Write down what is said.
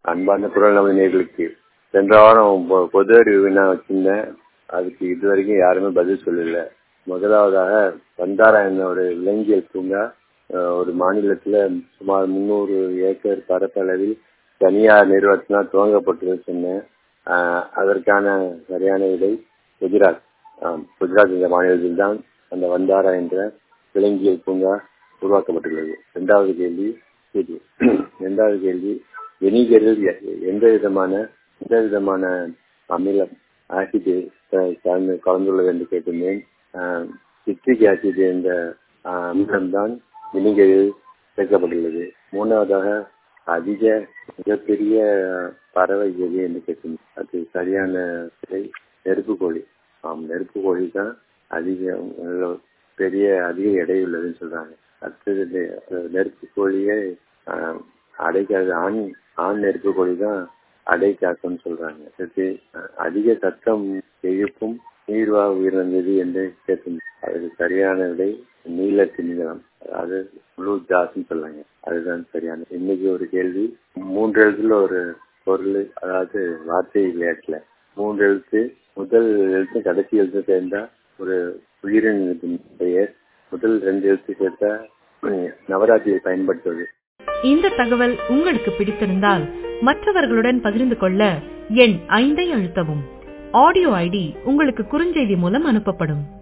அன்பார்ந்த குரல் நமது நேர்களுக்கு சென்ற வாரம் பொ- பொது அறிவு வினா வச்சிருந்தேன் அதுக்கு இதுவரைக்கும் யாருமே பதில் சொல்லல முதலாவதாக வந்தாரா என்ற ஒரு விலங்கியல் பூங்கா அஹ், ஒரு மாநிலத்துல சுமார் முந்நூறு ஏக்கர் பரப்பளவில் தனியார் நிறுவனத்தினால் துவங்கப்பட்டது சொன்னேன் அஹ், அதற்கான சரியான விடை குஜராத் ஆம், குஜராத் என்ற மாநிலத்தில் தான் அந்த வந்தாரா என்ற விலங்கியல் பூங்கா உருவாக்கப்பட்டுள்ளது இரண்டாவது கேள்வி இது இரண்டாவது கேள்வி வினிகரில் எ- எந்த விதமான எந்த விதமான அமிலம் ஆசிட் கலந்து கலந்துள்ளது என்று கேட்டிருந்தேன் சிட்ரிக் ஆசிட் என்ற அமிலம் தான் வினிகரில் சேர்க்கப்பட்டுள்ளது மூணாவதாக அதிக மிகப்பெரிய பறவை எது என்று கேட்டிருந்தேன் அது சரியான விடை நெருப்பு கோழி ஆம் நெருப்பு கோழி தான் அதிக நல்ல பெரிய அதிக எடை உள்ளதுன்னு சொல்றாங்க அடுத்தது நெ- நெருப்பு கோழியை ஆஹ், அடைக்காது ஆண் ஆண் நெருப்பு கோழி தான் அடை காக்கும்னு சொல்றாங்க அடுத்து அஹ், அதிக சத்தம் எழுப்பும் நீர்வா உயிரிழந்தது என்று கேட்கும் அதுக்கு சரியான விடை நீல திமிங்கலம் அதாவது ப்ளூ ஜாஸ்ன்னு சொல்றாங்க அதுதான் சரியான இன்னைக்கு ஒரு கேள்வி மூன்று எழுத்துல ஒரு பொருள் அதாவது வார்த்தை விளையாட்டுல மூன்று எழுத்து முதல் எழுத்து கடைசி எழுத்து சேர்ந்தா ஒரு உயிரினத்தின் பெயர் முதல் ரெண்டு எழுத்து சேர்த்தா உம், நவராத்திரியை பயன்படுத்துவது இந்த தகவல் உங்களுக்கு பிடித்திருந்தால் மற்றவர்களுடன் பகிர்ந்து கொள்ள எண் ஐந்தை அழுத்தவும் ஆடியோ ஐடி உங்களுக்கு குறுஞ்செய்தி மூலம் அனுப்பப்படும்